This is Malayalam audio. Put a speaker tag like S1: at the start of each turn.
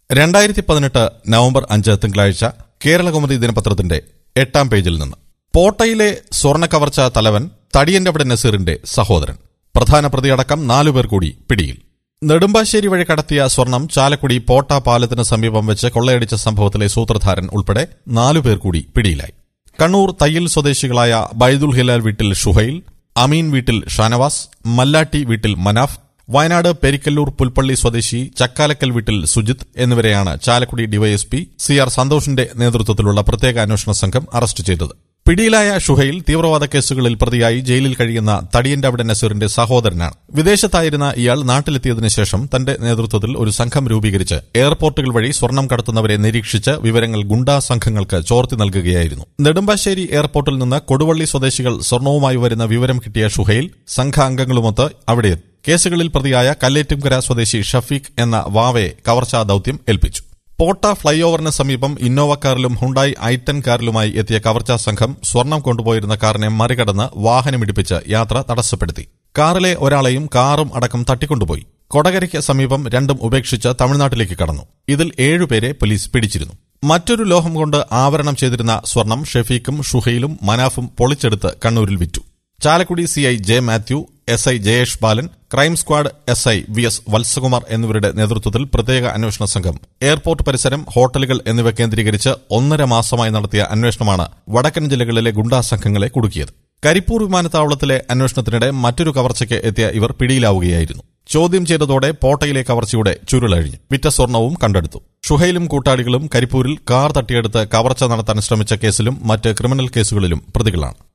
S1: രണ്ടായിരത്തി പതിനെട്ട് നവംബർ അഞ്ച് തിങ്കളാഴ്ച കേരളകൗമുദി ദിനപത്രത്തിന്റെ എട്ടാം പേജിൽ നിന്ന് പോട്ടയിലെ സ്വർണ്ണ കവർച്ച തലവൻ തടിയന്റവിടെ നസീറിന്റെ സഹോദരൻ പ്രധാന പ്രതിയടക്കം നാലുപേർ കൂടി പിടിയിൽ നെടുമ്പാശ്ശേരി വഴി കടത്തിയ സ്വർണം ചാലക്കുടി പോട്ട പാലത്തിന് സമീപം വെച്ച് കൊള്ളയടിച്ച സംഭവത്തിലെ സൂത്രധാരൻ ഉൾപ്പെടെ നാലുപേർ കൂടി പിടിയിലായി കണ്ണൂർ തയ്യൽ സ്വദേശികളായ ബൈദുൽ ഹിലാൽ വീട്ടിൽ ഷുഹൈൽ അമീൻ വീട്ടിൽ ഷാനവാസ് മല്ലാട്ടി വീട്ടിൽ മനാഫ് വയനാട് പെരിക്കല്ലൂർ പുൽപ്പള്ളി സ്വദേശി ചക്കാലക്കൽ വീട്ടിൽ സുജിത് എന്നിവരെയാണ് ചാലക്കുടി ഡിവൈഎസ്പി സി ആർ സന്തോഷിന്റെ നേതൃത്വത്തിലുള്ള പ്രത്യേക അന്വേഷണ സംഘം അറസ്റ്റ് ചെയ്തത് പിടിയിലായ ഷുഹൈൽ തീവ്രവാദ കേസുകളിൽ പ്രതിയായി ജയിലിൽ കഴിയുന്ന തടിയന്റെ അവിടെ നസീറിന്റെ സഹോദരനാണ് വിദേശത്തായിരുന്ന ഇയാൾ നാട്ടിലെത്തിയതിനു ശേഷം തന്റെ നേതൃത്വത്തിൽ ഒരു സംഘം രൂപീകരിച്ച് എയർപോർട്ടുകൾ വഴി സ്വർണം കടത്തുന്നവരെ നിരീക്ഷിച്ച് വിവരങ്ങൾ ഗുണ്ടാ സംഘങ്ങൾക്ക് ചോർത്തി നൽകുകയായിരുന്നു നെടുമ്പാശ്ശേരി എയർപോർട്ടിൽ നിന്ന് കൊടുവള്ളി സ്വദേശികൾ സ്വർണവുമായി വരുന്ന വിവരം കിട്ടിയ ഷുഹൈൽ സംഘാംഗങ്ങളുമൊത്ത് അവിടെ കേസുകളിൽ പ്രതിയായ കല്ലേറ്റുംകര സ്വദേശി ഷഫീഖ് എന്ന വാവയെ കവർച്ചാ ദൌത്യം ഏൽപ്പിച്ചു പോട്ട ഫ്ളൈ ഓവറിന് സമീപം ഇന്നോവ കാറിലും ഹുണ്ടായി ഐറ്റൻ കാറിലുമായി എത്തിയ കവർച്ചാ സംഘം സ്വർണം കൊണ്ടുപോയിരുന്ന കാറിനെ മറികടന്ന് വാഹനമിടിപ്പിച്ച് യാത്ര തടസ്സപ്പെടുത്തി കാറിലെ ഒരാളെയും കാറും അടക്കം തട്ടിക്കൊണ്ടുപോയി കൊടകരയ്ക്ക് സമീപം രണ്ടും ഉപേക്ഷിച്ച് തമിഴ്നാട്ടിലേക്ക് കടന്നു ഇതിൽ ഏഴുപേരെ പോലീസ് പിടിച്ചിരുന്നു മറ്റൊരു ലോഹം കൊണ്ട് ആവരണം ചെയ്തിരുന്ന സ്വർണം ഷെഫീഖും ഷുഹൈലും മനാഫും പൊളിച്ചെടുത്ത് കണ്ണൂരിൽ വിറ്റു Chalakudy CI J Mathew S I Jayesh Balan crime squad S I V S Valsakumar എന്നിവരുടെ നേതൃത്വത്തിൽ പ്രത്യേക അന്വേഷണ സംഘം എയർപോർട്ട് പരിസരം ഹോട്ടലുകൾ എന്നിവ കേന്ദ്രീകരിച്ച് ഒന്നര മാസമായി നടത്തിയ അന്വേഷണമാണ് വടക്കൻ ജില്ലകളിലെ ഗുണ്ടാ സംഘങ്ങളെ കുടുക്കിയത് കരിപ്പൂർ വിമാനത്താവളത്തിലെ അന്വേഷണത്തിനിടെ മറ്റൊരു കവർച്ചയ്ക്ക് എത്തിയ ഇവർ പിടിയിലാവുകയായിരുന്നു ചോദ്യം ചെയ്തതോടെ പോട്ടയിലെ കവർച്ചയുടെ ചുരുളഴിഞ്ഞു വിറ്റ സ്വർണവും കണ്ടെടുത്തു ഷുഹൈലും കൂട്ടാളികളും കരിപ്പൂരിൽ കാർ തട്ടിയെടുത്ത് കവർച്ച നടത്താൻ ശ്രമിച്ച കേസിലും മറ്റ് ക്രിമിനൽ കേസുകളിലും പ്രതികളാണ്